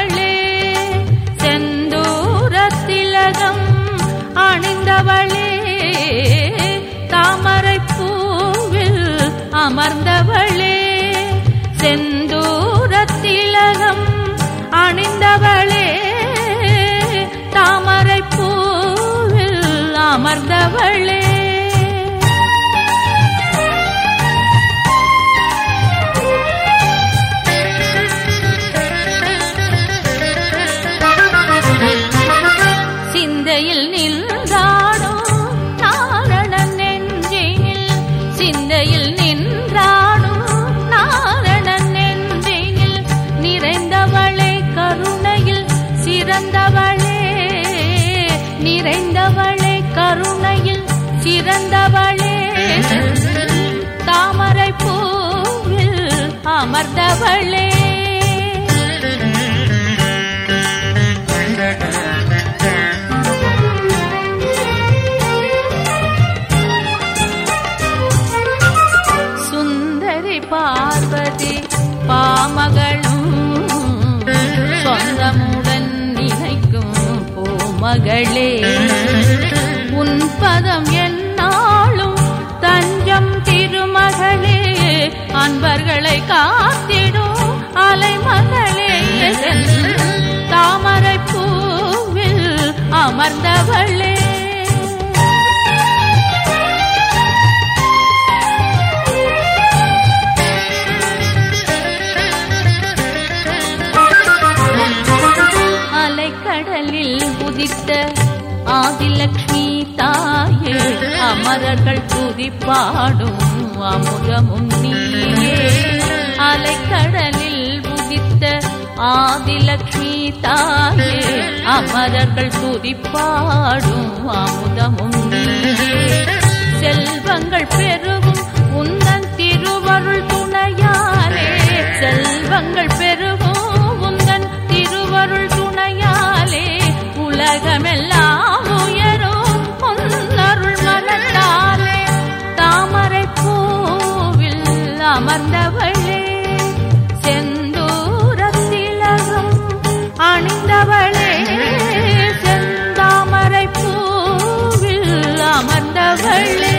அமர்ந்தவளே செந்தூரத்திலகம் அணிந்தவளே தாமரை பூவில் அமர்ந்தவளே செந்தூரத்திலகம் அணிந்தவளே தாமரை பூவில் அமர்ந்தவளே சிந்தையில் நின்றாடோ நாரணன் நெஞ்சினில் சிந்தையில் நின்றாடோ நாரணன் நெஞ்சினில் நிறைந்தவளே கருணையில் சிறந்தவளே நிறைந்தவளே கருணையில் சிறந்தவளே தாமரை பூவில் அமர்ந்தவளே சுந்தரி பார்வதி பாமகளும் சொந்தமுடன் நினைக்கும் பூமகளே உன் பதம் என்னாலும் தஞ்சம் திருமகளே அன்பர்களை காத்திடும் அலைமகளே தாமரை பூவில் அமர்ந்தவளே அலைக்கடலில் உதித்த ஆதிலக்ஷ்மி தாயே அமரர்கள் துதிப்பாடும் அமுதமும் நீயே அலைக்கடலில் உதித்த ஆதிலக்ஷ்மி தாயே அமரர்கள் துதிப்பாடும் அமுதமும் நீயே செல்வங்கள் பெருகும் உந்தன் திருவருள் துணையாலே செல்வங்கள் பெருகும் உந்தன் திருவருள் துணையாலே உலகமெல்லாம் உயரும் உன்னருள் மனத்தாலே தாமரை பூவில் அமர்ந்தவளே செந்தூரத்திலகம் அணிந்தவளே செந்தாமரை பூவில் அமர்ந்தவளே